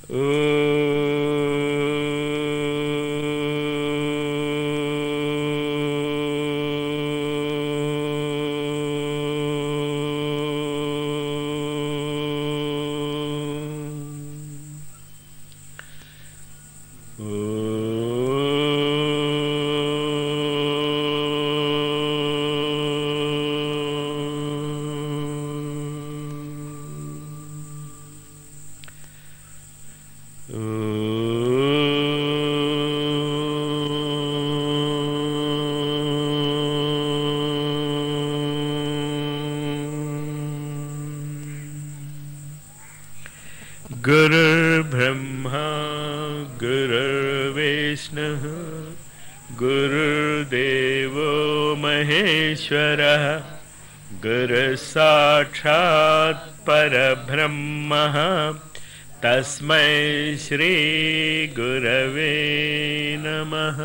गुरुर्ब्रह्मा गुरुर्विष्णुः गुरुर्देवो महेश्वरः गुरुसाक्षात् परब्रह्मः तस्मै श्रीगुरवे नमः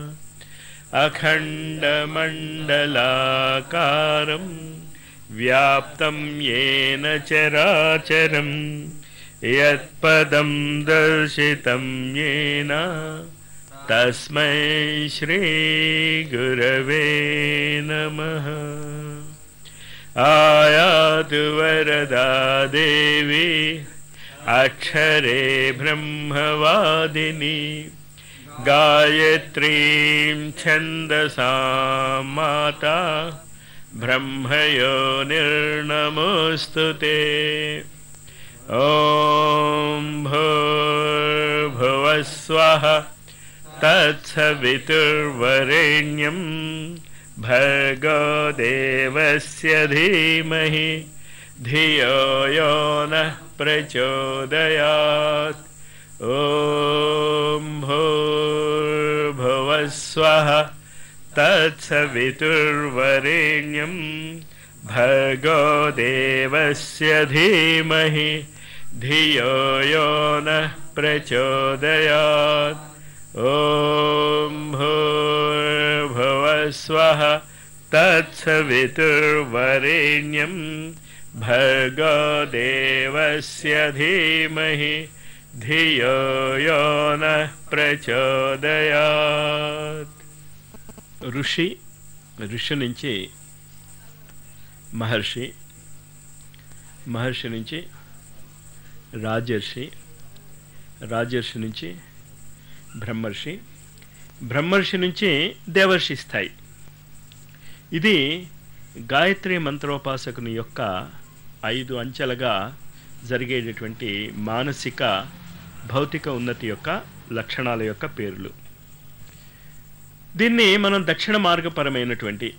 अखण्डमण्डलाकारं व्याप्तं येन चराचरम् यत्पदं दर्शितं येन तस्मै श्रीगुरवे नमः आयातु वरदा देवी अक्षरे ब्रह्मवादिनी गायत्रीं छन्दसा माता ब्रह्मयो निर्नमोऽस्तु ते ॐ भूर्भुवस्वः तत्सवितुर्वरेण्यं भर्गो देवस्य धीमहि धियो यो नः प्रचोदयात् ॐ भूर्भुवस्वः तत्सवितुर्वरेण्यं भर्गो देवस्य धीमहि धियो यो नः प्रचोदयात् ॐ भूर्भुवस्वः तत्सवितुर्वरेण्यं भर्गो देवस्य धीमहि ధియో యో నః ప్రచోదయాత్ ఋషి ఋషి నుంచి మహర్షి మహర్షి నుంచి రాజర్షి రాజర్షి నుంచి బ్రహ్మర్షి బ్రహ్మర్షి నుంచి దేవర్షి స్థాయి ఇది గాయత్రి మంత్రోపాసకుని యొక్క ఐదు అంచెలుగా జరిగేటటువంటి మానసిక భౌతిక ఉన్నతి యొక్క లక్షణాల యొక్క పేర్లు దీన్ని మనం దక్షిణ మార్గపరమైనటువంటి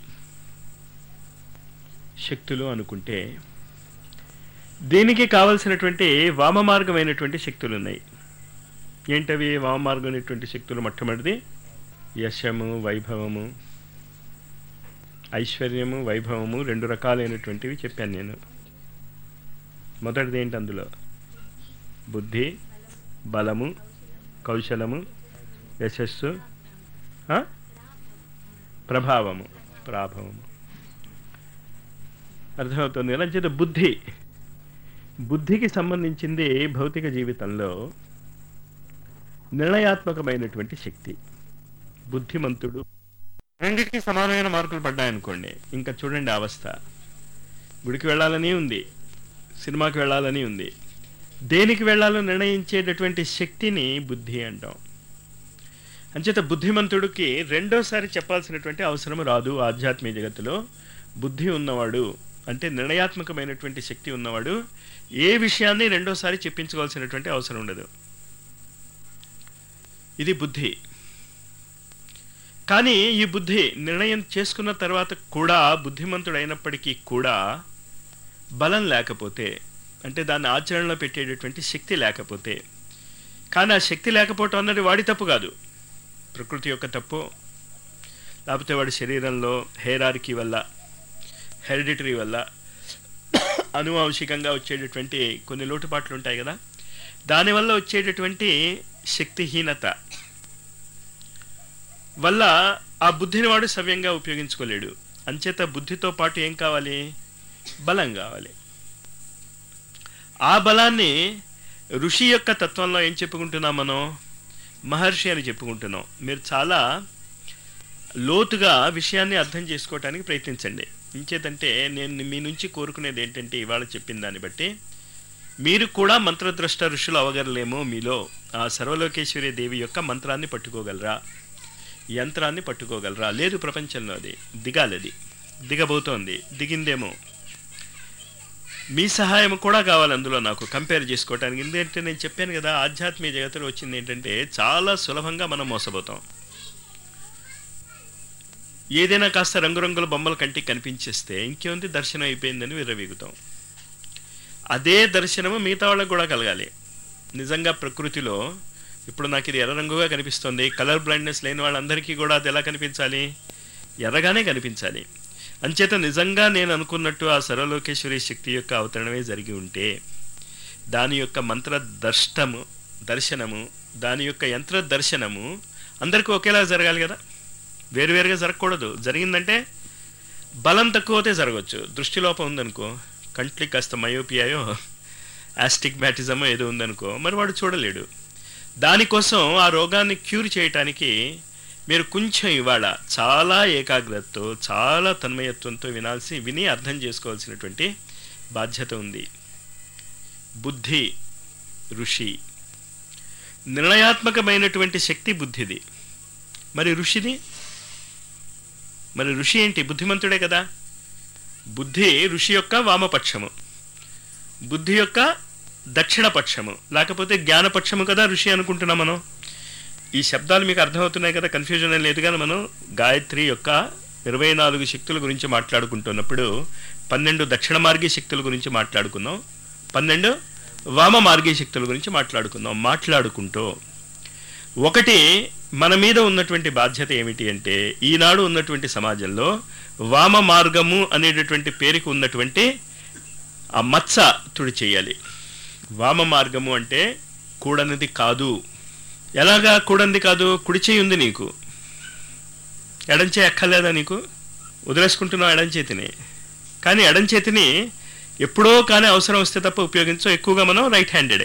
శక్తులు అనుకుంటే దీనికి కావలసినటువంటి వామమార్గమైనటువంటి శక్తులు ఉన్నాయి ఏంటవి వామమార్గమైనటువంటి శక్తులు మొట్టమొదటిది యశము వైభవము ఐశ్వర్యము వైభవము రెండు రకాలైనటువంటివి చెప్పాను నేను మొదటిది ఏంటి అందులో బుద్ధి బలము కౌశలము యశస్సు ఆ? ప్రభావము ప్రాభవము అర్థమవుతుంది ఎలా చేత బుద్ధి బుద్ధికి సంబంధించింది భౌతిక జీవితంలో నిర్ణయాత్మకమైనటువంటి శక్తి బుద్ధిమంతుడు రెండింటికి సమానమైన మార్కులు పడ్డాయనుకోండి ఇంకా చూడండి ఆ అవస్థ గుడికి వెళ్ళాలని ఉంది సినిమాకి వెళ్ళాలని ఉంది దేనికి వెళ్ళాలో నిర్ణయించేటటువంటి శక్తిని బుద్ధి అంటాం అంచేత బుద్ధిమంతుడికి రెండోసారి చెప్పాల్సినటువంటి అవసరం రాదు ఆధ్యాత్మిక జగత్తులో బుద్ధి ఉన్నవాడు అంటే నిర్ణయాత్మకమైనటువంటి శక్తి ఉన్నవాడు ఏ విషయాన్ని రెండోసారి చెప్పించుకోవాల్సినటువంటి అవసరం ఉండదు ఇది బుద్ధి కానీ ఈ బుద్ధి నిర్ణయం చేసుకున్న తర్వాత కూడా బుద్ధిమంతుడైనప్పటికీ కూడా బలం లేకపోతే అంటే దాన్ని ఆచరణలో పెట్టేటటువంటి శక్తి లేకపోతే కానీ ఆ శక్తి లేకపోవటం అన్నది వాడి తప్పు కాదు ప్రకృతి యొక్క తప్పు లేకపోతే వాడి శరీరంలో హెయిరార్కీ వల్ల హెరిడిటరీ వల్ల అనువంశికంగా వచ్చేటటువంటి కొన్ని లోటుపాట్లు ఉంటాయి కదా దానివల్ల వచ్చేటటువంటి శక్తిహీనత వల్ల ఆ బుద్ధిని వాడు సవ్యంగా ఉపయోగించుకోలేడు అంచేత బుద్ధితో పాటు ఏం కావాలి బలం కావాలి ఆ బలాన్ని ఋషి యొక్క తత్వంలో ఏం చెప్పుకుంటున్నాం మనం మహర్షి అని చెప్పుకుంటున్నాం మీరు చాలా లోతుగా విషయాన్ని అర్థం చేసుకోవటానికి ప్రయత్నించండి ఇంచేతంటే నేను మీ నుంచి కోరుకునేది ఏంటంటే ఇవాళ చెప్పిన దాన్ని బట్టి మీరు కూడా మంత్రద్రష్ట ఋషులు అవగలలేమో మీలో ఆ సర్వలోకేశ్వరి దేవి యొక్క మంత్రాన్ని పట్టుకోగలరా యంత్రాన్ని పట్టుకోగలరా లేదు ప్రపంచంలో అది దిగాలి అది దిగబోతోంది దిగిందేమో మీ సహాయం కూడా కావాలి అందులో నాకు కంపేర్ చేసుకోవటానికి ఎందుకంటే నేను చెప్పాను కదా ఆధ్యాత్మిక జగత్తులో వచ్చింది ఏంటంటే చాలా సులభంగా మనం మోసపోతాం ఏదైనా కాస్త రంగురంగుల బొమ్మల కంటికి కనిపించేస్తే ఇంకేముంది దర్శనం అయిపోయిందని విర్రవీగుతాం అదే దర్శనము మిగతా వాళ్ళకు కూడా కలగాలి నిజంగా ప్రకృతిలో ఇప్పుడు నాకు ఇది ఎర్ర రంగుగా కనిపిస్తుంది కలర్ బ్లైండ్నెస్ లేని వాళ్ళందరికీ కూడా అది ఎలా కనిపించాలి ఎర్రగానే కనిపించాలి అంచేత నిజంగా నేను అనుకున్నట్టు ఆ సర్వలోకేశ్వరి శక్తి యొక్క అవతరణమే జరిగి ఉంటే దాని యొక్క మంత్ర దర్శనము దర్శనము దాని యొక్క యంత్ర దర్శనము అందరికీ ఒకేలా జరగాలి కదా వేరువేరుగా జరగకూడదు జరిగిందంటే బలం తక్కువతే జరగవచ్చు దృష్టిలోపం ఉందనుకో కంట్లకి కాస్త మయోపియాయో యాస్టిగ్మాటిజమో ఏదో ఉందనుకో మరి వాడు చూడలేడు దానికోసం ఆ రోగాన్ని క్యూర్ చేయటానికి మీరు కొంచెం ఇవాళ చాలా ఏకాగ్రతతో చాలా తన్మయత్వంతో వినాల్సి విని అర్థం చేసుకోవాల్సినటువంటి బాధ్యత ఉంది బుద్ధి ఋషి నిర్ణయాత్మకమైనటువంటి శక్తి బుద్ధిది మరి ఋషిది మరి ఋషి ఏంటి బుద్ధిమంతుడే కదా బుద్ధి ఋషి యొక్క వామపక్షము బుద్ధి యొక్క దక్షిణ పక్షము లేకపోతే జ్ఞానపక్షము కదా ఋషి అనుకుంటున్నాం మనం ఈ శబ్దాలు మీకు అర్థమవుతున్నాయి కదా కన్ఫ్యూజన్ ఏం లేదు కానీ మనం గాయత్రి యొక్క ఇరవై నాలుగు శక్తుల గురించి మాట్లాడుకుంటున్నప్పుడు పన్నెండు దక్షిణ మార్గీ శక్తుల గురించి మాట్లాడుకున్నాం పన్నెండు వామ మార్గీ శక్తుల గురించి మాట్లాడుకుందాం మాట్లాడుకుంటూ ఒకటి మన మీద ఉన్నటువంటి బాధ్యత ఏమిటి అంటే ఈనాడు ఉన్నటువంటి సమాజంలో వామ మార్గము అనేటటువంటి పేరుకు ఉన్నటువంటి ఆ మచ్చ తుడి చేయాలి వామ మార్గము అంటే కూడనిది కాదు ఎలాగా కూడంది కాదు కుడి చేయి ఉంది నీకు ఎడంచే ఎక్కలేదా నీకు వదిలేసుకుంటున్నావు ఎడంచేతిని కానీ ఎడంచేతిని ఎప్పుడో కానీ అవసరం వస్తే తప్ప ఉపయోగించో ఎక్కువగా మనం రైట్ హ్యాండెడే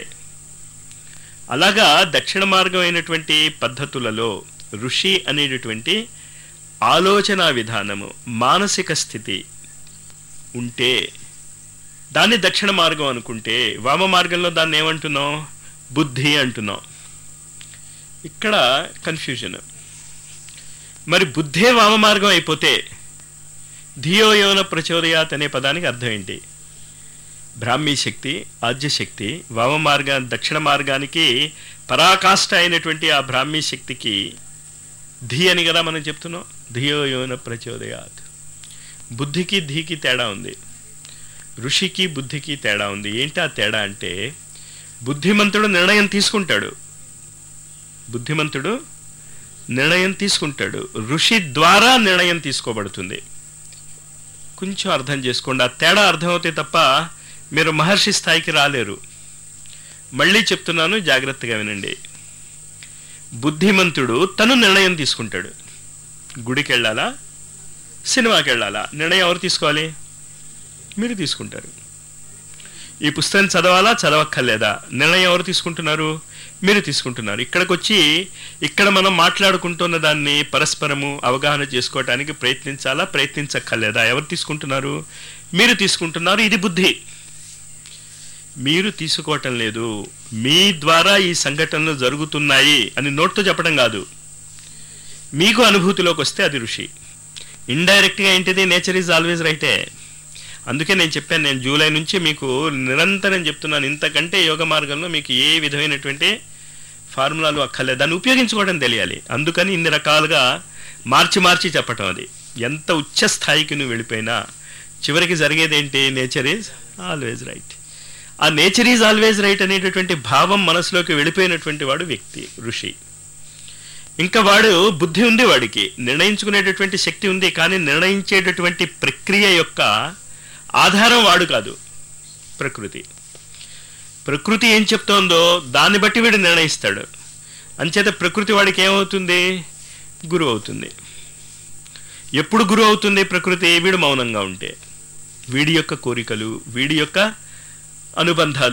అలాగా దక్షిణ మార్గం అయినటువంటి పద్ధతులలో ఋషి అనేటటువంటి ఆలోచన విధానము మానసిక స్థితి ఉంటే దాన్ని దక్షిణ మార్గం అనుకుంటే వామ మార్గంలో దాన్ని ఏమంటున్నాం బుద్ధి అంటున్నాం ఇక్కడ కన్ఫ్యూజన్ మరి బుద్ధే వామ మార్గం అయిపోతే ధియో యోన ప్రచోదయాత్ అనే పదానికి అర్థం ఏంటి బ్రాహ్మీ శక్తి ఆద్యశక్తి వామ మార్గా దక్షిణ మార్గానికి పరాకాష్ట అయినటువంటి ఆ బ్రాహ్మీ శక్తికి ధీ అని కదా మనం చెప్తున్నాం ధియో యోన ప్రచోదయాత్ బుద్ధికి ధీకి తేడా ఉంది ఋషికి బుద్ధికి తేడా ఉంది ఏంటి ఆ తేడా అంటే బుద్ధిమంతుడు నిర్ణయం తీసుకుంటాడు బుద్ధిమంతుడు నిర్ణయం తీసుకుంటాడు ఋషి ద్వారా నిర్ణయం తీసుకోబడుతుంది కొంచెం అర్థం చేసుకోండి ఆ తేడా అర్థమవుతే తప్ప మీరు మహర్షి స్థాయికి రాలేరు మళ్ళీ చెప్తున్నాను జాగ్రత్తగా వినండి బుద్ధిమంతుడు తను నిర్ణయం తీసుకుంటాడు గుడికి వెళ్ళాలా సినిమాకి వెళ్ళాలా నిర్ణయం ఎవరు తీసుకోవాలి మీరు తీసుకుంటారు ఈ పుస్తకం చదవాలా చదవక్కర్లేదా నిర్ణయం ఎవరు తీసుకుంటున్నారు మీరు తీసుకుంటున్నారు ఇక్కడికి వచ్చి ఇక్కడ మనం మాట్లాడుకుంటున్న దాన్ని పరస్పరము అవగాహన చేసుకోవటానికి ప్రయత్నించాలా ప్రయత్నించక్కర్లేదా ఎవరు తీసుకుంటున్నారు మీరు తీసుకుంటున్నారు ఇది బుద్ధి మీరు తీసుకోవటం లేదు మీ ద్వారా ఈ సంఘటనలు జరుగుతున్నాయి అని నోట్తో చెప్పడం కాదు మీకు అనుభూతిలోకి వస్తే అది ఋషి ఇండైరెక్ట్గా ఏంటిది నేచర్ ఈజ్ ఆల్వేజ్ రైటే అందుకే నేను చెప్పాను నేను జూలై నుంచి మీకు నిరంతరం చెప్తున్నాను ఇంతకంటే యోగ మార్గంలో మీకు ఏ విధమైనటువంటి ఫార్ములాలు అక్కర్లేదు దాన్ని ఉపయోగించుకోవడం తెలియాలి అందుకని ఇన్ని రకాలుగా మార్చి మార్చి చెప్పటం అది ఎంత ఉచ్చ స్థాయికి నువ్వు వెళ్ళిపోయినా చివరికి జరిగేది ఏంటి నేచర్ ఈజ్ ఆల్వేజ్ రైట్ ఆ నేచర్ ఈజ్ ఆల్వేజ్ రైట్ అనేటటువంటి భావం మనసులోకి వెళ్ళిపోయినటువంటి వాడు వ్యక్తి ఋషి ఇంకా వాడు బుద్ధి ఉంది వాడికి నిర్ణయించుకునేటటువంటి శక్తి ఉంది కానీ నిర్ణయించేటటువంటి ప్రక్రియ యొక్క ఆధారం వాడు కాదు ప్రకృతి ప్రకృతి ఏం చెప్తోందో దాన్ని బట్టి వీడు నిర్ణయిస్తాడు అంచేత ప్రకృతి వాడికి ఏమవుతుంది గురువు అవుతుంది ఎప్పుడు గురువు అవుతుంది ప్రకృతి వీడు మౌనంగా ఉంటే వీడి యొక్క కోరికలు వీడి యొక్క అనుబంధాలు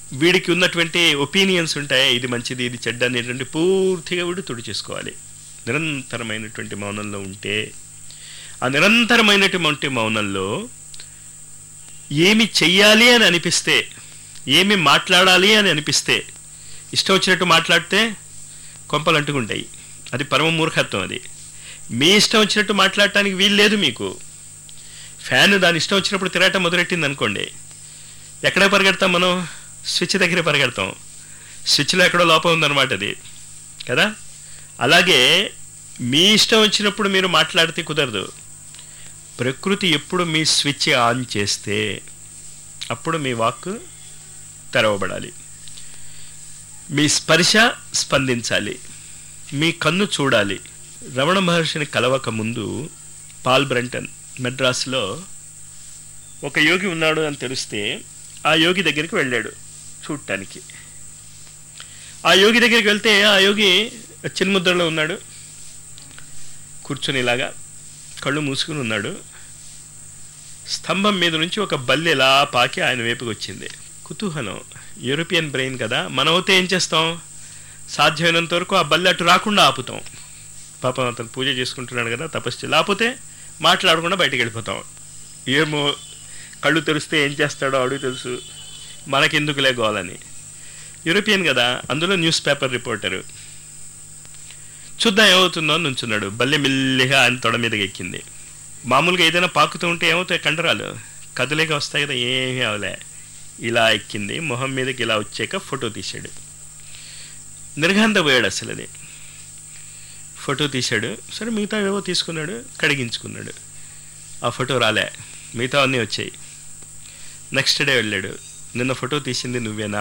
వీడికి ఉన్నటువంటి ఒపీనియన్స్ ఉంటాయి ఇది మంచిది ఇది చెడ్డ అనేటువంటి పూర్తిగా వీడు తుడి చేసుకోవాలి నిరంతరమైనటువంటి మౌనంలో ఉంటే ఆ నిరంతరమైనటువంటి మౌనంలో ఏమి చెయ్యాలి అని అనిపిస్తే ఏమి మాట్లాడాలి అని అనిపిస్తే ఇష్టం వచ్చినట్టు మాట్లాడితే కొంపలు అంటుకుంటాయి అది పరమ మూర్ఖత్వం అది మీ ఇష్టం వచ్చినట్టు మాట్లాడటానికి వీలు లేదు మీకు ఫ్యాన్ దాని ఇష్టం వచ్చినప్పుడు తిరగటం మొదలెట్టింది అనుకోండి ఎక్కడ పరిగెడతాం మనం స్విచ్ దగ్గర పరిగెడతాం స్విచ్లో ఎక్కడో లోపం ఉందన్నమాట అది కదా అలాగే మీ ఇష్టం వచ్చినప్పుడు మీరు మాట్లాడితే కుదరదు ప్రకృతి ఎప్పుడు మీ స్విచ్ ఆన్ చేస్తే అప్పుడు మీ వాక్ తెరవబడాలి మీ స్పర్శ స్పందించాలి మీ కన్ను చూడాలి రమణ మహర్షిని కలవక ముందు పాల్ బ్రంటన్ మెడ్రాస్లో ఒక యోగి ఉన్నాడు అని తెలిస్తే ఆ యోగి దగ్గరికి వెళ్ళాడు చూడటానికి ఆ యోగి దగ్గరికి వెళ్తే ఆ యోగి చిన్ముద్రలో ఉన్నాడు కూర్చొని ఇలాగా కళ్ళు మూసుకుని ఉన్నాడు స్తంభం మీద నుంచి ఒక బల్లి ఎలా పాకి ఆయన వైపుకి వచ్చింది కుతూహలం యూరోపియన్ బ్రెయిన్ కదా మనం అయితే ఏం చేస్తాం సాధ్యమైనంత వరకు ఆ బల్లి అటు రాకుండా ఆపుతాం పాపం అతను పూజ చేసుకుంటున్నాడు కదా తపస్సు లేకపోతే మాట్లాడకుండా బయటికి వెళ్ళిపోతాం ఏమో కళ్ళు తెరిస్తే ఏం చేస్తాడో అడుగు తెలుసు మనకెందుకులే గోలని యూరోపియన్ కదా అందులో న్యూస్ పేపర్ రిపోర్టరు చూద్దాం ఏమవుతుందో అని నుంచున్నాడు బల్లె మెల్లిగా ఆయన తొడ మీదకి ఎక్కింది మామూలుగా ఏదైనా పాకుతూ ఉంటే ఏమవుతాయి కండరాలు కదలేక వస్తాయి కదా ఏమీ అవలే ఇలా ఎక్కింది మొహం మీదకి ఇలా వచ్చాక ఫోటో తీశాడు నిర్గంధ పోయాడు అసలు అది ఫోటో తీశాడు సరే మిగతా ఏవో తీసుకున్నాడు కడిగించుకున్నాడు ఆ ఫోటో రాలే మిగతా అన్నీ వచ్చాయి నెక్స్ట్ డే వెళ్ళాడు నిన్న ఫోటో తీసింది నువ్వేనా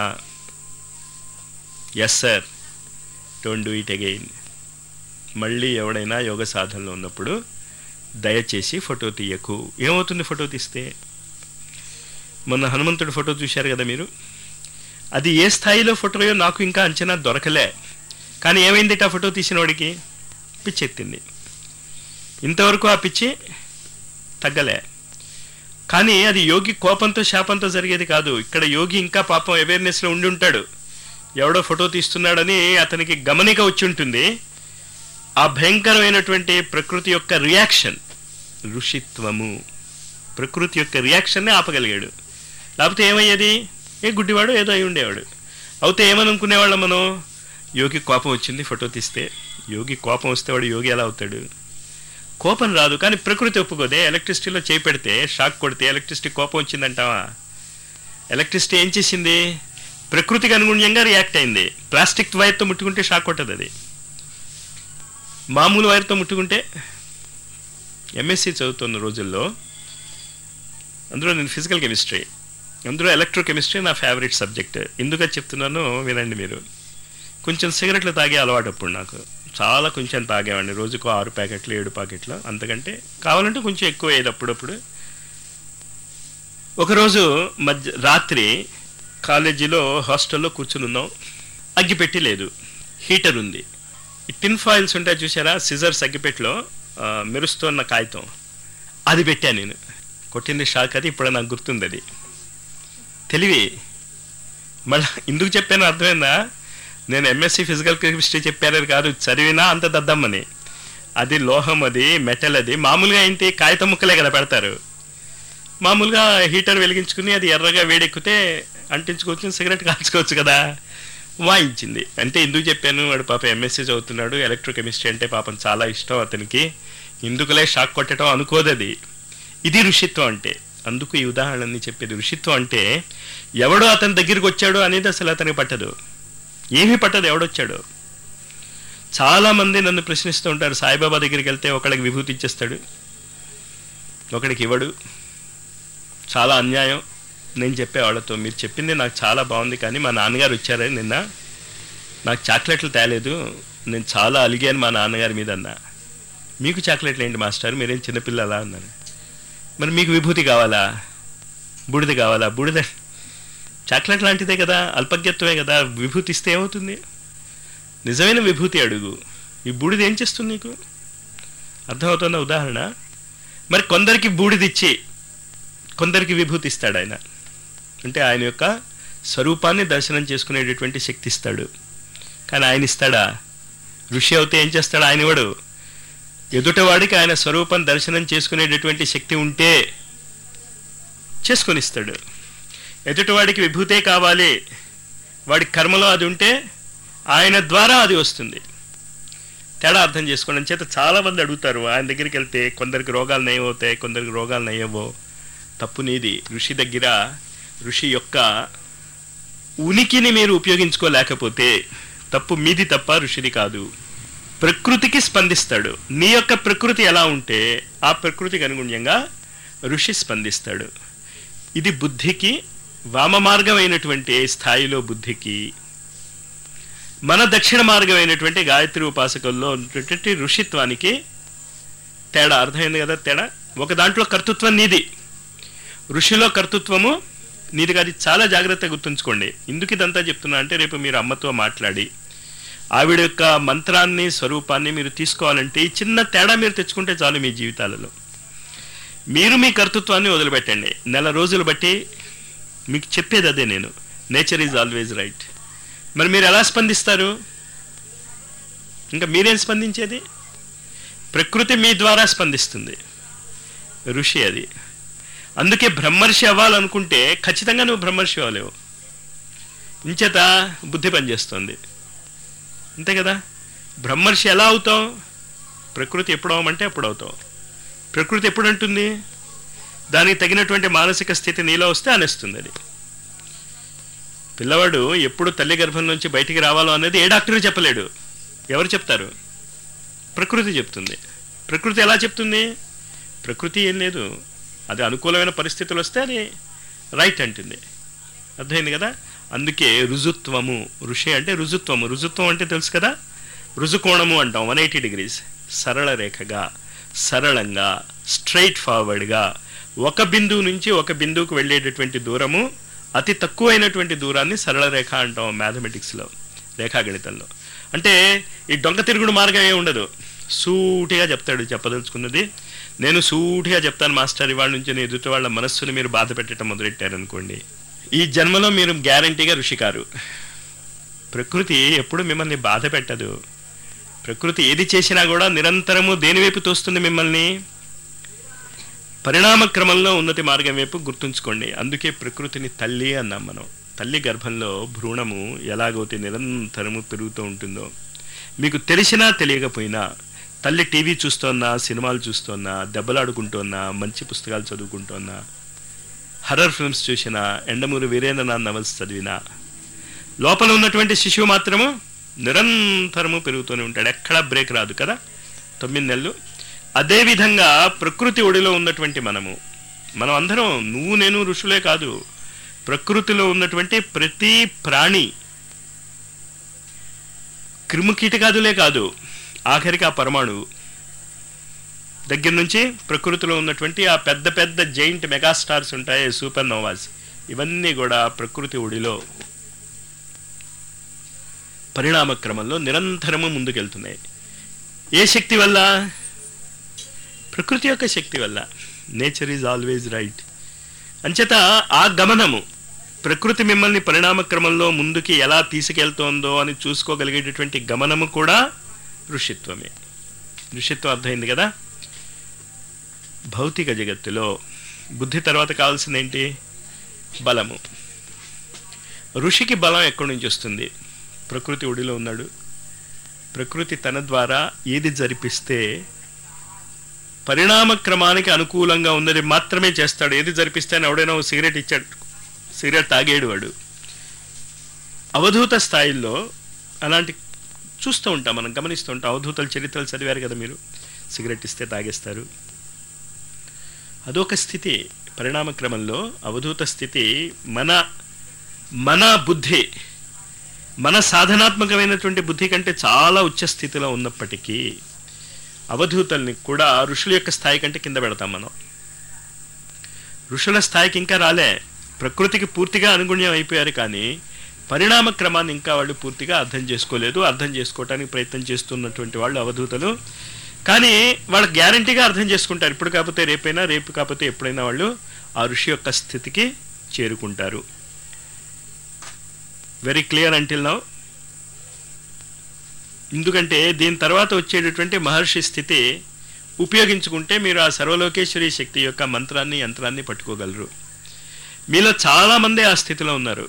yes sir don't do it again మళ్ళీ ఎవడైనా యోగ సాధనలో ఉన్నప్పుడు దయచేసి ఫోటో తీయకు ఏమవుతుంది ఫోటో తీస్తే మొన్న హనుమంతుడి ఫోటో చూశారు కదా మీరు అది ఏ స్థాయిలో ఫోటోయో నాకు ఇంకా అంచనా దొరకలే కానీ ఏమైంది ఆ ఫోటో తీసిన వాడికి పిచ్చెత్తింది ఇంతవరకు ఆ పిచ్చి తగ్గలే కానీ అది యోగి కోపంతో శాపంతో జరిగేది కాదు ఇక్కడ యోగి ఇంకా పాపం అవేర్నెస్లో ఉండి ఉంటాడు ఎవడో ఫోటో తీస్తున్నాడని అతనికి గమనిక వచ్చి ఉంటుంది ఆ భయంకరమైనటువంటి ప్రకృతి యొక్క రియాక్షన్ ఋషిత్వము ప్రకృతి యొక్క రియాక్షన్ని ఆపగలిగాడు లేకపోతే ఏమయ్యేది ఏ గుడ్డివాడు ఏదో అయి ఉండేవాడు అయితే ఏమని అనుకునేవాళ్ళం మనం యోగి కోపం వచ్చింది ఫోటో తీస్తే యోగి కోపం వస్తే వాడు యోగి ఎలా అవుతాడు కోపం రాదు కానీ ప్రకృతి ఒప్పుకోదే ఎలక్ట్రిసిటీలో చేయి పెడితే షాక్ కొడితే ఎలక్ట్రిసిటీ కోపం వచ్చిందంటావా ఎలక్ట్రిసిటీ ఏం చేసింది ప్రకృతికి అనుగుణ్యంగా రియాక్ట్ అయింది ప్లాస్టిక్ వైర్తో ముట్టుకుంటే షాక్ కొట్టదు అది మామూలు వైర్తో ముట్టుకుంటే ఎంఎస్సి చదువుతున్న రోజుల్లో అందులో నేను ఫిజికల్ కెమిస్ట్రీ అందులో ఎలక్ట్రో కెమిస్ట్రీ నా ఫేవరెట్ సబ్జెక్ట్ ఎందుకని చెప్తున్నానో వినండి మీరు కొంచెం సిగరెట్లు తాగే అలవాటు అప్పుడు నాకు చాలా కొంచెం తాగేవాడిని రోజుకు ఆరు ప్యాకెట్లు ఏడు ప్యాకెట్లు అంతకంటే కావాలంటే కొంచెం ఎక్కువ అయ్యేది అప్పుడప్పుడు ఒకరోజు మధ్య రాత్రి కాలేజీలో హాస్టల్లో కూర్చుని ఉన్నాం అగ్గిపెట్టి లేదు హీటర్ ఉంది ఈ టిన్ ఫాయిల్స్ ఉంటాయి చూసారా సిజర్స్ అగ్గిపెట్టిలో ఆ, మెరుస్తున్న కాగితం అది పెట్టాను నేను కొట్టింది షాక్ అది ఇప్పుడు నాకు గుర్తుంది అది తెలివి మళ్ళీ ఎందుకు చెప్పాను అర్థమైందా నేను ఎంఎస్సి ఫిజికల్ కెమిస్ట్రీ చెప్పానని కాదు చదివినా అంత దద్దమ్మని అది లోహం అది మెటల్ అది మామూలుగా ఏంటి కాగితం ముక్కలే కదా పెడతారు మామూలుగా హీటర్ వెలిగించుకుని అది ఎర్రగా వేడెక్కితే అంటించుకోవచ్చు సిగరెట్ కాల్చుకోవచ్చు కదా వాయించింది అంటే ఎందుకు చెప్పాను వాడు పాప ఎంఎస్సీ చదువుతున్నాడు ఎలక్ట్రోకెమిస్ట్రీ అంటే పాపం చాలా ఇష్టం అతనికి ఎందుకులే షాక్ కొట్టడం అనుకోదు అది ఇది ఋషిత్వం అంటే అందుకు ఈ ఉదాహరణని చెప్పేది ఋషిత్వం అంటే ఎవడో అతని దగ్గరికి వచ్చాడు అనేది అసలు అతనికి పట్టదు ఏమీ పట్టదు ఎవడొచ్చాడు చాలా మంది నన్ను ప్రశ్నిస్తూ ఉంటారు సాయిబాబా దగ్గరికి వెళ్తే ఒకడికి విభూతి ఇచ్చేస్తాడు ఒకడికి ఇవ్వడు చాలా అన్యాయం నేను చెప్పే వాళ్ళతో మీరు చెప్పింది నాకు చాలా బాగుంది కానీ మా నాన్నగారు వచ్చారని నిన్న నాకు చాక్లెట్లు తేలేదు నేను చాలా అలిగాను మా నాన్నగారి మీద అన్నా మీకు చాక్లెట్లు ఏంటి మాస్టర్ మీరేం చిన్నపిల్లలా అన్నారు మరి మీకు విభూతి కావాలా బూడిద కావాలా బూడిద చాక్లెట్ లాంటిదే కదా అల్పజ్ఞత్వమే కదా విభూతి ఇస్తే ఏమవుతుంది నిజమైన విభూతి అడుగు ఈ బూడిద ఏం చేస్తుంది నీకు అర్థమవుతున్న ఉదాహరణ మరి కొందరికి బూడిదిచ్చి కొందరికి విభూతి ఇస్తాడు ఆయన అంటే ఆయన యొక్క స్వరూపాన్ని దర్శనం చేసుకునేటటువంటి శక్తి ఇస్తాడు కానీ ఆయన ఇస్తాడా ఋషి అవుతే ఏం చేస్తాడు ఆయన ఇవ్వడు ఎదుటవాడికి ఆయన స్వరూపం దర్శనం చేసుకునేటటువంటి శక్తి ఉంటే చేసుకొని ఇస్తాడు ఎదుటివాడికి విభూతే కావాలి వాడి కర్మలో అది ఉంటే ఆయన ద్వారా అది వస్తుంది తేడా అర్థం చేసుకోవడం చేత చాలా మంది అడుగుతారు ఆయన దగ్గరికి వెళ్తే కొందరికి రోగాలు నయమవుతాయి కొందరికి రోగాలు నయమో తప్పు నీది ఋషి దగ్గర ఋషి యొక్క ఉనికిని మీరు ఉపయోగించుకోలేకపోతే తప్పు మీది తప్ప ఋషిది కాదు ప్రకృతికి స్పందిస్తాడు నీ యొక్క ప్రకృతి ఎలా ఉంటే ఆ ప్రకృతికి అనుగుణ్యంగా ఋషి స్పందిస్తాడు ఇది బుద్ధికి వామ మార్గమైనటువంటి స్థాయిలో బుద్ధికి మన దక్షిణ మార్గమైనటువంటి గాయత్రి ఉపాసకుల్లో ఉన్నటువంటి ఋషిత్వానికి తేడా అర్థమైంది కదా తేడా ఒక దాంట్లో కర్తృత్వం నీది ఋషిలో కర్తృత్వము నీది కాదు ఇది చాలా జాగ్రత్తగా గుర్తుంచుకోండి ఎందుకు ఇదంతా చెప్తున్నా అంటే రేపు మీరు అమ్మతో మాట్లాడి ఆవిడ యొక్క మంత్రాన్ని స్వరూపాన్ని మీరు తీసుకోవాలంటే ఈ చిన్న తేడా మీరు తెచ్చుకుంటే చాలు మీ జీవితాలలో మీరు మీ కర్తృత్వాన్ని వదిలిపెట్టండి నెల రోజులు బట్టి మీకు చెప్పేది అదే నేను నేచర్ ఈజ్ ఆల్వేజ్ రైట్ మరి మీరు ఎలా స్పందిస్తారు ఇంకా మీరేం స్పందించేది ప్రకృతి మీ ద్వారా స్పందిస్తుంది ఋషి అది అందుకే బ్రహ్మర్షి అవ్వాలనుకుంటే ఖచ్చితంగా నువ్వు బ్రహ్మర్షి అవ్వలేవు ఇంచేత బుద్ధి పనిచేస్తుంది అంతే కదా బ్రహ్మర్షి ఎలా అవుతావు ప్రకృతి ఎప్పుడు అవ్వమంటే అప్పుడు అవుతావు ప్రకృతి ఎప్పుడు అంటుంది దానికి తగినటువంటి మానసిక స్థితి నీలో వస్తే అనేస్తుంది అది పిల్లవాడు ఎప్పుడు తల్లి గర్భం నుంచి బయటికి రావాలో అనేది ఏ డాక్టర్ చెప్పలేడు ఎవరు చెప్తారు ప్రకృతి చెప్తుంది ప్రకృతి ఎలా చెప్తుంది ప్రకృతి ఏం లేదు అది అనుకూలమైన పరిస్థితులు వస్తే అది రైట్ అంటుంది అర్థమైంది కదా అందుకే రుజుత్వము ఋషి అంటే రుజుత్వము రుజుత్వం అంటే తెలుసు కదా రుజుకోణము అంటాం వన్ ఎయిటీ డిగ్రీస్ సరళ రేఖగా సరళంగా స్ట్రైట్ ఫార్వర్డ్గా ఒక బిందువు నుంచి ఒక బిందువుకు వెళ్ళేటటువంటి దూరము అతి తక్కువైనటువంటి దూరాన్ని సరళ రేఖ అంటాం మ్యాథమెటిక్స్లో రేఖాగణితంలో అంటే ఈ డొంక తిరుగుడు మార్గం ఏమి ఉండదు సూటిగా చెప్తాడు చెప్పదలుచుకున్నది నేను సూటిగా చెప్తాను మాస్టర్ ఇవాళ నుంచి నేను ఎదుటి వాళ్ళ మనస్సుని మీరు బాధ పెట్టడం మొదలెట్టారనుకోండి ఈ జన్మలో మీరు గ్యారంటీగా ఋషికారు ప్రకృతి ఎప్పుడు మిమ్మల్ని బాధ పెట్టదు ప్రకృతి ఏది చేసినా కూడా నిరంతరము దేని వైపు తోస్తుంది మిమ్మల్ని పరిణామ క్రమంలో ఉన్నతి మార్గం వైపు గుర్తుంచుకోండి అందుకే ప్రకృతిని తల్లి అన్నాం మనం తల్లి గర్భంలో భ్రూణము ఎలాగైతే నిరంతరము పెరుగుతూ ఉంటుందో మీకు తెలిసినా తెలియకపోయినా తల్లి టీవీ చూస్తోన్నా సినిమాలు చూస్తోన్నా దెబ్బలాడుకుంటోన్నా మంచి పుస్తకాలు చదువుకుంటోన్నా హర్రర్ ఫిల్మ్స్ చూసినా ఎండమూరి వీరేంద్రనాథ్ నవల్స్ చదివినా లోపల ఉన్నటువంటి శిశువు మాత్రము నిరంతరము పెరుగుతూనే ఉంటాడు ఎక్కడా బ్రేక్ రాదు కదా తొమ్మిది నెలలు అదేవిధంగా ప్రకృతి ఒడిలో ఉన్నటువంటి మనము మనం అందరం నువ్వు నేను ఋషులే కాదు ప్రకృతిలో ఉన్నటువంటి ప్రతి ప్రాణి క్రిముకీటకాదులే కాదు ఆఖరికి ఆ పరమాణువు దగ్గర నుంచి ప్రకృతిలో ఉన్నటువంటి ఆ పెద్ద పెద్ద జైంట్ మెగాస్టార్స్ ఉంటాయి సూపర్ నోవాస్ ఇవన్నీ కూడా ప్రకృతి ఒడిలో పరిణామ క్రమంలో నిరంతరము ముందుకెళ్తున్నాయి ఏ శక్తి వల్ల ప్రకృతి యొక్క శక్తి వల్ల నేచర్ ఈజ్ ఆల్వేజ్ రైట్ అంచేత ఆ గమనము ప్రకృతి మిమ్మల్ని పరిణామ క్రమంలో ముందుకి ఎలా తీసుకెళ్తోందో అని చూసుకోగలిగేటటువంటి గమనము కూడా ఋషిత్వమే ఋషిత్వం అర్థమైంది కదా భౌతిక జగత్తులో బుద్ధి తర్వాత కావాల్సింది ఏంటి బలము ఋషికి బలం ఎక్కడి నుంచి వస్తుంది ప్రకృతి ఒడిలో ఉన్నాడు ప్రకృతి తన ద్వారా ఏది జరిపిస్తే పరిణామ క్రమానికి అనుకూలంగా ఉన్నది మాత్రమే చేస్తాడు ఏది జరిపిస్తే అని ఎవడైనా ఓ సిగరెట్ ఇచ్చాడు సిగరెట్ తాగేడు వాడు అవధూత స్థాయిల్లో అలాంటి చూస్తూ ఉంటాం మనం గమనిస్తూ ఉంటాం అవధూతల చరిత్రలు చదివారు కదా మీరు సిగరెట్ ఇస్తే తాగేస్తారు అదొక స్థితి పరిణామ క్రమంలో అవధూత స్థితి మన మన బుద్ధి మన సాధనాత్మకమైనటువంటి బుద్ధి కంటే చాలా ఉచ్చ స్థితిలో ఉన్నప్పటికీ అవధూతల్ని కూడా ఋషుల యొక్క స్థాయి కంటే కింద పెడతాం మనం ఋషుల స్థాయికి ఇంకా రాలే ప్రకృతికి పూర్తిగా అనుగుణ్యం అయిపోయారు కానీ పరిణామ క్రమాన్ని ఇంకా వాళ్ళు పూర్తిగా అర్థం చేసుకోలేదు అర్థం చేసుకోవటానికి ప్రయత్నం చేస్తున్నటువంటి వాళ్ళు అవధూతలు కానీ వాళ్ళు గ్యారంటీగా అర్థం చేసుకుంటారు ఇప్పుడు కాకపోతే రేపైనా రేపు కాకపోతే ఎప్పుడైనా వాళ్ళు ఆ ఋషి యొక్క స్థితికి చేరుకుంటారు వెరీ క్లియర్ అంటిల్ నౌ ఎందుకంటే దీని తర్వాత వచ్చేటటువంటి మహర్షి స్థితి ఉపయోగించుకుంటే మీరు ఆ సర్వలోకేశ్వరి శక్తి యొక్క మంత్రాన్ని యంత్రాన్ని పట్టుకోగలరు మీలో చాలామంది ఆ స్థితిలో ఉన్నారు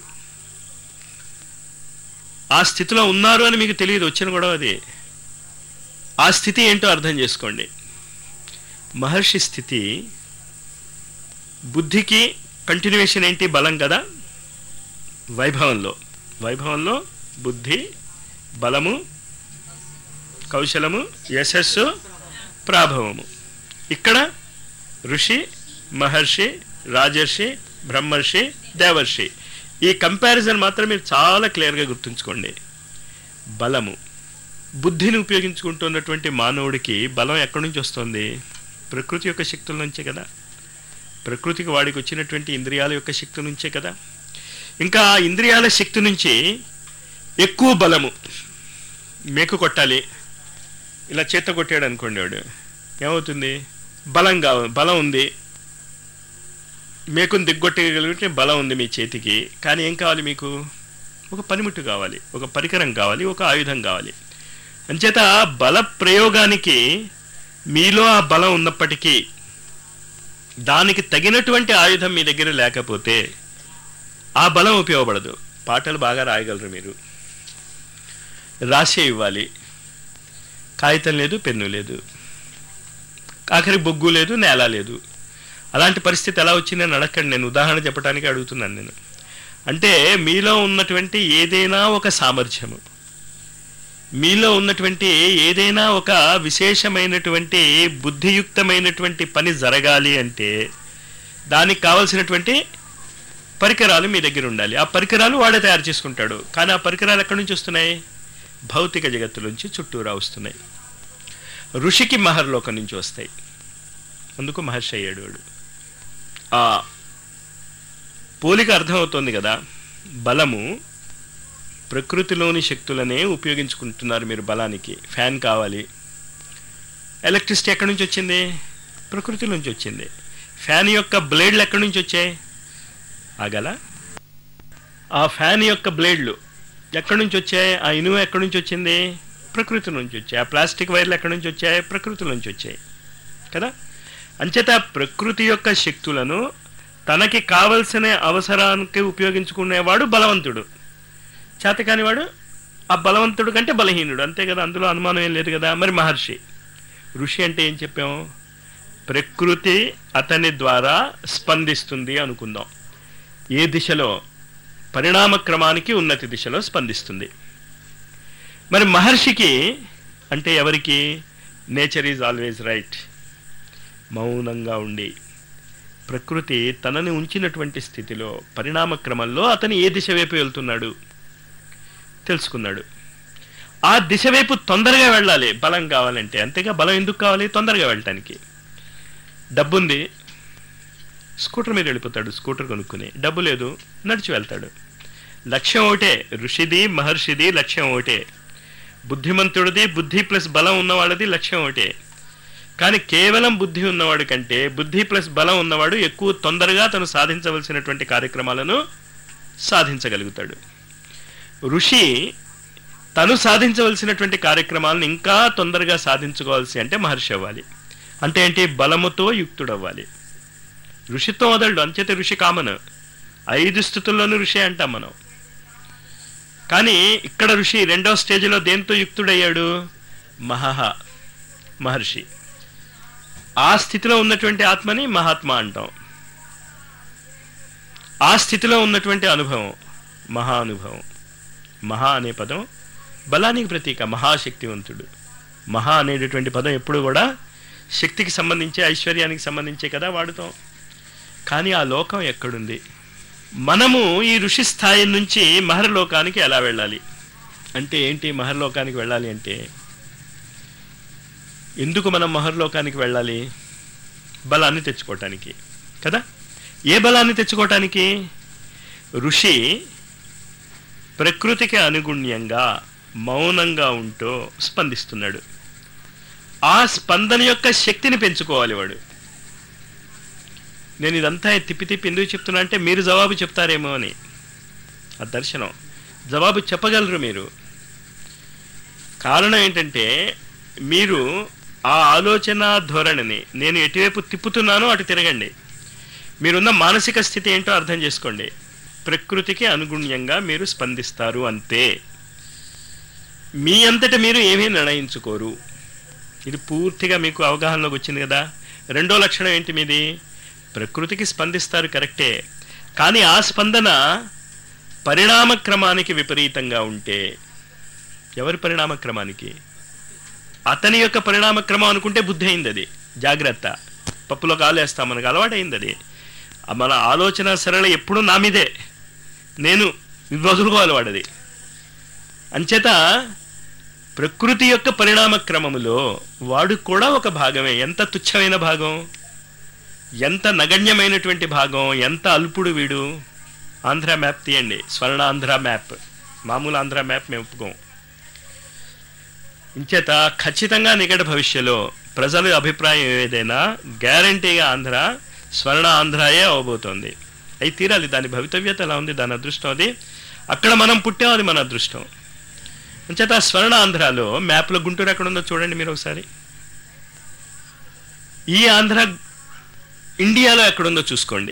ఆ స్థితిలో ఉన్నారు అని మీకు తెలియదు వచ్చిన గొడవ అది ఆ స్థితి ఏంటో అర్థం చేసుకోండి మహర్షి స్థితి బుద్ధికి కంటిన్యూషన్ ఏంటి బలం కదా వైభవంలో వైభవంలో బుద్ధి బలము కౌశలము యశస్సు ప్రాభవము ఇక్కడ ఋషి మహర్షి రాజర్షి బ్రహ్మర్షి దేవర్షి ఈ కంపారిజన్ మాత్రం మీరు చాలా క్లియర్గా గుర్తుంచుకోండి బలము బుద్ధిని ఉపయోగించుకుంటున్నటువంటి మానవుడికి బలం ఎక్కడి నుంచి వస్తుంది ప్రకృతి యొక్క శక్తుల నుంచే కదా ప్రకృతికి వాడికి వచ్చినటువంటి ఇంద్రియాల యొక్క శక్తి నుంచే కదా ఇంకా ఆ ఇంద్రియాల శక్తి నుంచి ఎక్కువ బలము మేకు కొట్టాలి ఇలా చేత కొట్టాడు అనుకోండి వాడు ఏమవుతుంది బలం కావ బలం ఉంది మేకుని దిగ్గొట్టగలిగితే బలం ఉంది మీ చేతికి కానీ ఏం కావాలి మీకు ఒక పనిముట్టు కావాలి ఒక పరికరం కావాలి ఒక ఆయుధం కావాలి అంచేత బల ప్రయోగానికి మీలో ఆ బలం ఉన్నప్పటికీ దానికి తగినటువంటి ఆయుధం మీ దగ్గర లేకపోతే ఆ బలం ఉపయోగపడదు పాటలు బాగా రాయగలరు మీరు రాసే ఇవ్వాలి కాగితం లేదు పెన్ను లేదు ఆఖరి బొగ్గు లేదు నేల లేదు అలాంటి పరిస్థితి ఎలా వచ్చిందని అడగండి నేను ఉదాహరణ చెప్పడానికి అడుగుతున్నాను నేను అంటే మీలో ఉన్నటువంటి ఏదైనా ఒక సామర్థ్యము మీలో ఉన్నటువంటి ఏదైనా ఒక విశేషమైనటువంటి బుద్ధియుక్తమైనటువంటి పని జరగాలి అంటే దానికి కావలసినటువంటి పరికరాలు మీ దగ్గర ఉండాలి ఆ పరికరాలు వాడే తయారు చేసుకుంటాడు కానీ ఆ పరికరాలు ఎక్కడి నుంచి వస్తున్నాయి భౌతిక జగత్తు నుంచి చుట్టూరా వస్తున్నాయి ఋషికి మహర్లోకం నుంచి వస్తాయి అందుకు మహర్షి అయ్యాడు వాడు ఆ పోలిక అర్థమవుతోంది కదా బలము ప్రకృతిలోని శక్తులనే ఉపయోగించుకుంటున్నారు మీరు బలానికి ఫ్యాన్ కావాలి ఎలక్ట్రిసిటీ ఎక్కడి నుంచి వచ్చింది ప్రకృతి నుంచి వచ్చింది ఫ్యాన్ యొక్క బ్లేడ్లు ఎక్కడి నుంచి వచ్చాయి ఆగల ఆ ఫ్యాన్ యొక్క బ్లేడ్లు ఎక్కడి నుంచి వచ్చాయి ఆ ఇనుము ఎక్కడి నుంచి వచ్చింది ప్రకృతి నుంచి వచ్చాయి ఆ ప్లాస్టిక్ వైర్లు ఎక్కడి నుంచి వచ్చాయి ప్రకృతి నుంచి వచ్చాయి కదా అంచేత ప్రకృతి యొక్క శక్తులను తనకి కావలసిన అవసరానికి ఉపయోగించుకునేవాడు బలవంతుడు చేతకానివాడు ఆ బలవంతుడు కంటే బలహీనుడు అంతే కదా అందులో అనుమానం ఏం లేదు కదా మరి మహర్షి ఋషి అంటే ఏం చెప్పాము ప్రకృతి అతని ద్వారా స్పందిస్తుంది అనుకుందాం ఏ దిశలో పరిణామ క్రమానికి ఉన్నతి దిశలో స్పందిస్తుంది మరి మహర్షికి అంటే ఎవరికి నేచర్ ఈజ్ ఆల్వేజ్ రైట్ మౌనంగా ఉండి ప్రకృతి తనని ఉంచినటువంటి స్థితిలో పరిణామ క్రమంలో అతను ఏ దిశ వైపు వెళ్తున్నాడు తెలుసుకున్నాడు ఆ దిశ వైపు తొందరగా వెళ్ళాలి బలం కావాలంటే అంతేగా బలం ఎందుకు కావాలి తొందరగా వెళ్ళటానికి డబ్బుంది స్కూటర్ మీద వెళ్ళిపోతాడు స్కూటర్ కొనుక్కుని డబ్బు లేదు నడిచి వెళ్తాడు లక్ష్యం ఒకటే ఋషిది మహర్షిది లక్ష్యం ఒకటే బుద్ధిమంతుడిది బుద్ధి ప్లస్ బలం ఉన్నవాడిది లక్ష్యం ఒకటే కానీ కేవలం బుద్ధి ఉన్నవాడు కంటే బుద్ధి ప్లస్ బలం ఉన్నవాడు ఎక్కువ తొందరగా తను సాధించవలసినటువంటి కార్యక్రమాలను సాధించగలుగుతాడు ఋషి తను సాధించవలసినటువంటి కార్యక్రమాలను ఇంకా తొందరగా సాధించుకోవాల్సి అంటే మహర్షి అవ్వాలి అంటే ఏంటి బలముతో యుక్తుడవ్వాలి ఋషితో వదలడు అంచేత ఋషి కామన్ ఐదు స్థితుల్లోనూ ఋషి అంటాం మనం కానీ ఇక్కడ ఋషి రెండో స్టేజ్లో దేంతో యుక్తుడయ్యాడు మహహ మహర్షి ఆ స్థితిలో ఉన్నటువంటి ఆత్మని మహాత్మ అంటాం ఆ స్థితిలో ఉన్నటువంటి అనుభవం మహా అనుభవం మహా అనే పదం బలానికి ప్రతీక మహాశక్తివంతుడు మహా అనేటటువంటి పదం ఎప్పుడు కూడా శక్తికి సంబంధించి ఐశ్వర్యానికి సంబంధించే కదా వాడుతాం కానీ ఆ లోకం ఎక్కడుంది మనము ఈ ఋషి స్థాయి నుంచి మహర్లోకానికి ఎలా వెళ్ళాలి అంటే ఏంటి మహర్లోకానికి వెళ్ళాలి అంటే ఎందుకు మనం మహర్లోకానికి వెళ్ళాలి బలాన్ని తెచ్చుకోవటానికి కదా ఏ బలాన్ని తెచ్చుకోవటానికి ఋషి ప్రకృతికి అనుగుణ్యంగా మౌనంగా ఉంటూ స్పందిస్తున్నాడు ఆ స్పందన యొక్క శక్తిని పెంచుకోవాలి వాడు నేను ఇదంతా తిప్పి తిప్పి ఎందుకు చెప్తున్నా అంటే మీరు జవాబు చెప్తారేమో అని ఆ దర్శనం జవాబు చెప్పగలరు మీరు కారణం ఏంటంటే మీరు ఆ ఆలోచన ధోరణిని నేను ఎటువైపు తిప్పుతున్నానో అటు తిరగండి మీరున్న మానసిక స్థితి ఏంటో అర్థం చేసుకోండి ప్రకృతికి అనుగుణ్యంగా మీరు స్పందిస్తారు అంతే మీ అంతట మీరు ఏమీ నిర్ణయించుకోరు ఇది పూర్తిగా మీకు అవగాహనలోకి వచ్చింది కదా రెండో లక్షణం ఏంటి మీది ప్రకృతికి స్పందిస్తారు కరెక్టే కానీ ఆ స్పందన పరిణామ క్రమానికి విపరీతంగా ఉంటే ఎవరి పరిణామ క్రమానికి అతని యొక్క పరిణామ క్రమం అనుకుంటే బుద్ధి అయింది అది జాగ్రత్త పప్పులో కాలేస్తాం మనకు అలవాటైంది అది ఆ మన ఆలోచన సరళ ఎప్పుడూ నా మీదే నేను ఇది వదులుకోవాలి వాడది అంచేత ప్రకృతి యొక్క పరిణామ క్రమములో వాడు కూడా ఒక భాగమే ఎంత తుచ్చమైన భాగం ఎంత నగణ్యమైనటువంటి భాగం ఎంత అల్పుడు వీడు ఆంధ్ర మ్యాప్ తీయండి స్వర్ణాంధ్ర మ్యాప్ మామూలు ఆంధ్ర మ్యాప్ మేము ఒప్పుకోం ఇంచేత ఖచ్చితంగా నికట భవిష్యలో ప్రజల అభిప్రాయం ఏదైనా గ్యారంటీగా ఆంధ్ర స్వర్ణ ఆంధ్రాయే అవబోతోంది అయి తీరాలి దాని భవితవ్యత ఎలా ఉంది దాని అదృష్టం అది అక్కడ మనం పుట్టాం అది మన అదృష్టం అంచేత ఆ స్వర్ణ ఆంధ్రాలో మ్యాప్లో గుంటూరు ఎక్కడ ఉందో చూడండి మీరు ఒకసారి ఈ ఆంధ్ర ఇండియాలో ఎక్కడుందో చూసుకోండి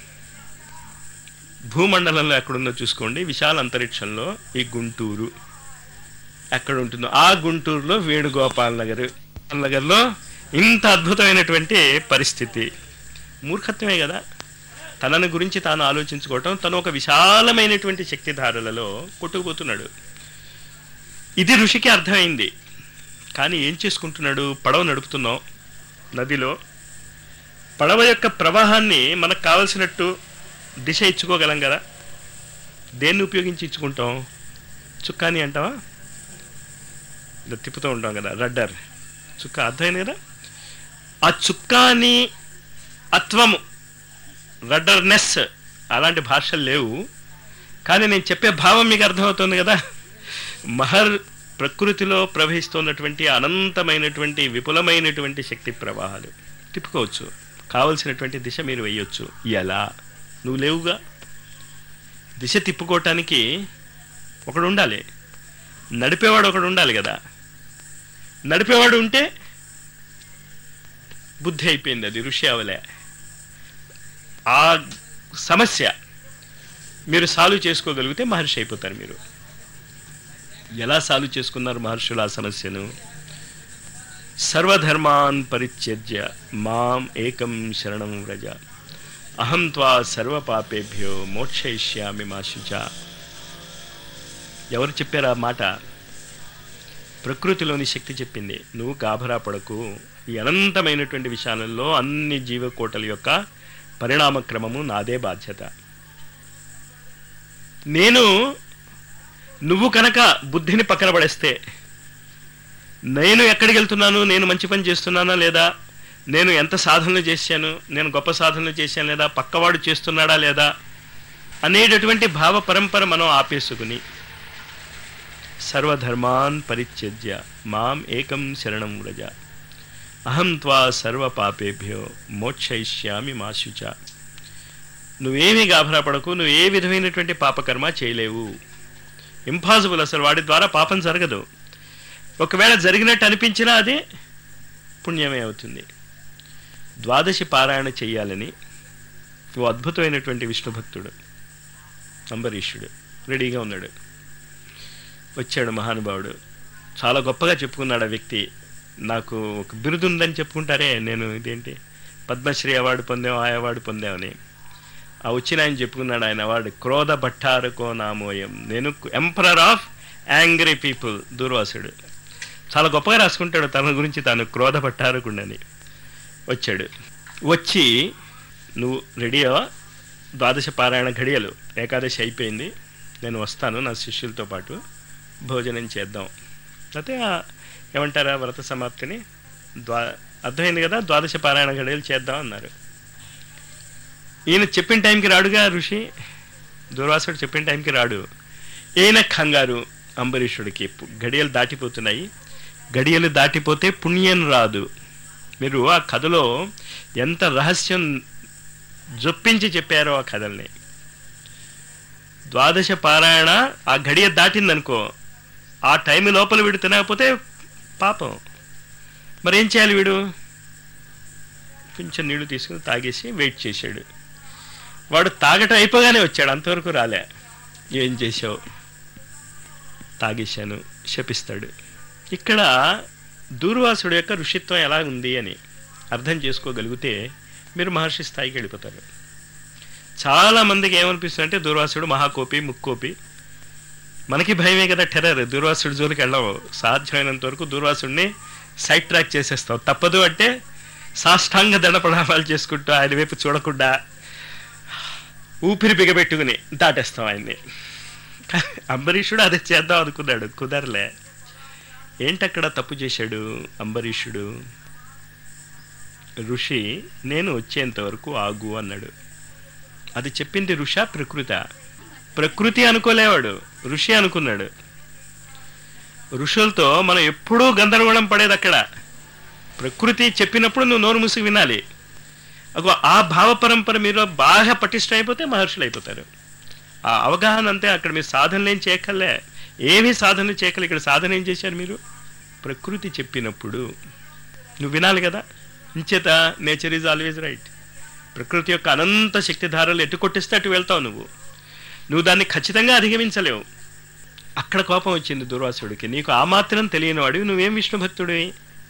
భూమండలంలో ఎక్కడుందో చూసుకోండి విశాల అంతరిక్షంలో ఈ గుంటూరు ఎక్కడ ఉంటుందో ఆ గుంటూరులో వేణుగోపాల్ నగర్ నగర్లో ఇంత అద్భుతమైనటువంటి పరిస్థితి మూర్ఖత్వమే కదా తనని గురించి తాను ఆలోచించుకోవటం తను ఒక విశాలమైనటువంటి శక్తిధారలలో కొట్టుకుపోతున్నాడు ఇది ఋషికి అర్థమైంది కానీ ఏం చేసుకుంటున్నాడు పడవ నడుపుతున్నాం నదిలో పడవ యొక్క ప్రవాహాన్ని మనకు కావలసినట్టు దిశ ఇచ్చుకోగలం కదా దేన్ని ఉపయోగించి ఇచ్చుకుంటాం చుక్కాని అంటావా ఇలా తిప్పుతూ ఉంటాం కదా రడ్డర్ చుక్క అర్థమైంది కదా ఆ చుక్కాని అత్వము రడ్డర్నెస్ అలాంటి భాషలు లేవు కానీ నేను చెప్పే భావం మీకు అర్థమవుతుంది కదా మహర్ ప్రకృతిలో ప్రవహిస్తున్నటువంటి అనంతమైనటువంటి విపులమైనటువంటి శక్తి ప్రవాహాలు తిప్పుకోవచ్చు కావలసినటువంటి దిశ మీరు వేయొచ్చు ఎలా నువ్వు లేవుగా దిశ తిప్పుకోవటానికి ఒకడు ఉండాలి నడిపేవాడు ఒకడు ఉండాలి కదా నడిపేవాడు ఉంటే బుద్ధి అయిపోయింది అది ఋషి అవలే ఆ సమస్య మీరు సాల్వ్ చేసుకోగలిగితే మహర్షి అయిపోతారు మీరు ఎలా సాల్వ్ చేసుకున్నారు మహర్షులు ఆ సమస్యను సర్వధర్మాన్ పరిత్యజ్య మాం ఏకం శరణం వ్రజ అహం త్వా సర్వపాపేభ్యో మోక్షయిష్యామి మా శుచ ఎవరు చెప్పారు ఆ మాట ప్రకృతిలోని శక్తి చెప్పింది నువ్వు గాభరా పడకు ఈ అనంతమైనటువంటి విషయాలలో అన్ని జీవకోటల యొక్క పరిణామ క్రమము నాదే బాధ్యత నేను నువ్వు కనుక బుద్ధిని పక్కన పడేస్తే నేను ఎక్కడికి వెళ్తున్నాను నేను మంచి పని చేస్తున్నానా లేదా నేను ఎంత సాధనలు చేశాను నేను గొప్ప సాధనలు చేశాను లేదా పక్కవాడు చేస్తున్నాడా లేదా అనేటటువంటి భావ పరంపర మనం ఆపేసుకుని సర్వధర్మాన్ పరిత్యజ్య మాం ఏకం శరణం వ్రజ అహం త్వా సర్వ పాపేభ్యో మోక్షయిష్యామి మా శుచ నువ్వేమీ గాభరా పడకు నువ్వు ఏ విధమైనటువంటి పాపకర్మ చేయలేవు ఇంపాసిబుల్ అసలు వాడి ద్వారా పాపం జరగదు ఒకవేళ జరిగినట్టు అనిపించినా అది పుణ్యమే అవుతుంది ద్వాదశి పారాయణ చెయ్యాలని ఓ అద్భుతమైనటువంటి విష్ణు భక్తుడు అంబరీషుడు రెడీగా ఉన్నాడు వచ్చాడు మహానుభావుడు చాలా గొప్పగా చెప్పుకున్నాడు ఆ వ్యక్తి నాకు ఒక బిరుదు ఉందని చెప్పుకుంటారే నేను ఇదేంటి పద్మశ్రీ అవార్డు పొందాం ఆ అవార్డు పొందామని ఆ వచ్చిన ఆయన చెప్పుకున్నాడు ఆయన అవార్డు క్రోధ భట్టారకో నామోయం నేను ఎంపరర్ ఆఫ్ యాంగ్రీ పీపుల్ దూర్వాసుడు చాలా గొప్పగా రాసుకుంటాడు తన గురించి తాను క్రోధ భట్టారకుండని వచ్చాడు వచ్చి నువ్వు రెడీయా ద్వాదశ పారాయణ ఘడియలు ఏకాదశి అయిపోయింది నేను వస్తాను నా శిష్యులతో పాటు భోజనం చేద్దాం అయితే ఆ- ఏమంటారా వ్రత సమాప్తిని ద్వా అర్థమైంది కదా ద్వాదశ పారాయణ ఘడియలు చేద్దాం అన్నారు ఈయన చెప్పిన టైంకి రాడుగా ఋషి దుర్వాసుడు చెప్పిన టైంకి రాడు ఈయన కంగారు అంబరీషుడికి పు- గడియలు దాటిపోతున్నాయి గడియలు దాటిపోతే పుణ్యం రాదు మీరు ఆ కథలో ఎంత రహస్యం జొప్పించి చెప్పారో ఆ కథల్ని ద్వాదశ పారాయణ ఆ గడియ దాటిందనుకో ఆ టైం లోపల వీడు తినకపోతే పాపం మరి ఏం చేయాలి వీడు కొంచెం నీళ్లు తీసుకుని తాగేసి వెయిట్ చేశాడు వాడు తాగటం అయిపోగానే వచ్చాడు అంతవరకు రాలే ఏం చేశావు తాగేశాను శపిస్తాడు ఇక్కడ దూర్వాసుడు యొక్క ఋషిత్వం ఎలా ఉంది అని అర్థం చేసుకోగలిగితే మీరు మహర్షి స్థాయికి వెళ్ళిపోతారు చాలా మందికి ఏమనిపిస్తుంది అంటే దూర్వాసుడు మహాకోపి ముక్కోపి మనకి భయమే కదా టెర్రర్ దూర్వాసుడి జోలికి వెళ్ళవు సాధ్యమైనంత వరకు దూర్వాసుడిని సైడ్ ట్రాక్ చేసేస్తావు తప్పదు అంటే సాష్టాంగ దండ ప్రణామాలు చేసుకుంటూ ఆయన వైపు చూడకుండా ఊపిరి బిగబెట్టుకుని దాటేస్తాం ఆయన్ని అంబరీషుడు అదే చేద్దాం అనుకున్నాడు కుదరలే ఏంటక్కడ తప్పు చేశాడు అంబరీషుడు ఋషి నేను వచ్చేంత వరకు ఆగు అన్నాడు అది చెప్పింది ఋష ప్రకృత ప్రకృతి అనుకోలేవాడు ఋషి అనుకున్నాడు ఋషులతో మనం ఎప్పుడూ గందరగోళం పడేది అక్కడ ప్రకృతి చెప్పినప్పుడు నువ్వు నోరు మూసుకు వినాలి అగో ఆ భావ పరంపర మీలో బాగా పటిష్టం అయిపోతే మహర్షులు అయిపోతారు ఆ అవగాహన అంతే అక్కడ మీరు సాధనలు ఏం చేయక్కర్లే ఏమీ సాధన చేయక్కర్లే ఇక్కడ సాధన ఏం చేశారు మీరు ప్రకృతి చెప్పినప్పుడు నువ్వు వినాలి కదా ఇంచేత నేచర్ ఈజ్ ఆల్వేజ్ రైట్ ప్రకృతి యొక్క అనంత శక్తిధారలు ఎటు కొట్టిస్తే అటు వెళ్తావు నువ్వు నువ్వు దాన్ని ఖచ్చితంగా అధిగమించలేవు అక్కడ కోపం వచ్చింది దుర్వాసుడికి నీకు ఆ మాత్రం తెలియనివాడు నువ్వేం విష్ణు భక్తుడివి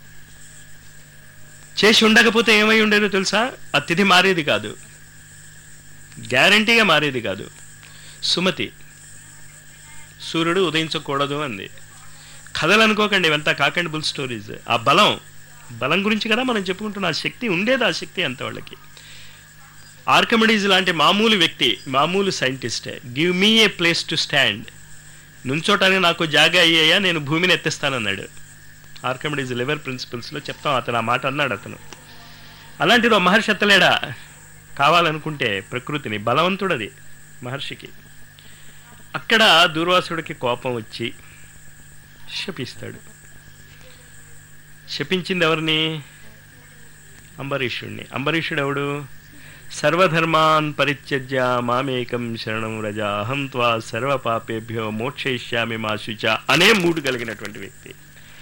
చేసి ఉండకపోతే ఏమై ఉండేదో తెలుసా ఆ తిథి మారేది కాదు గ్యారంటీగా మారేది కాదు సుమతి సూర్యుడు ఉదయించకూడదు అంది కథలు అనుకోకండి ఇవంతా కాకండి బుల్ స్టోరీస్ ఆ బలం బలం గురించి కదా మనం చెప్పుకుంటున్న ఆ శక్తి ఉండేది ఆ శక్తి అంత వాళ్ళకి ఆర్కమిడీస్ లాంటి మామూలు వ్యక్తి మామూలు సైంటిస్టే give me a place to stand నుంచోటానికి నాకు జాగా అయ్యాయా నేను భూమిని ఎత్తిస్తానన్నాడు ఆర్కమిడీస్ లివర్ ప్రిన్సిపల్స్లో చెప్తాం అతను ఆ మాట అన్నాడు అతను అలాంటిది ఓ మహర్షి ఎత్తలేడా కావాలనుకుంటే ప్రకృతిని బలవంతుడది మహర్షికి అక్కడ దూర్వాసుడికి కోపం వచ్చి శపిస్తాడు శపించింది ఎవరిని అంబరీషుడిని అంబరీషుడు ఎవడు సర్వధర్మాన్ పరిత్యజ్య మామేకం శరణం రజ అహం త్వా సర్వ పాపేభ్యో మోక్షయిష్యామి మా శుచ అనే మూడు కలిగినటువంటి వ్యక్తి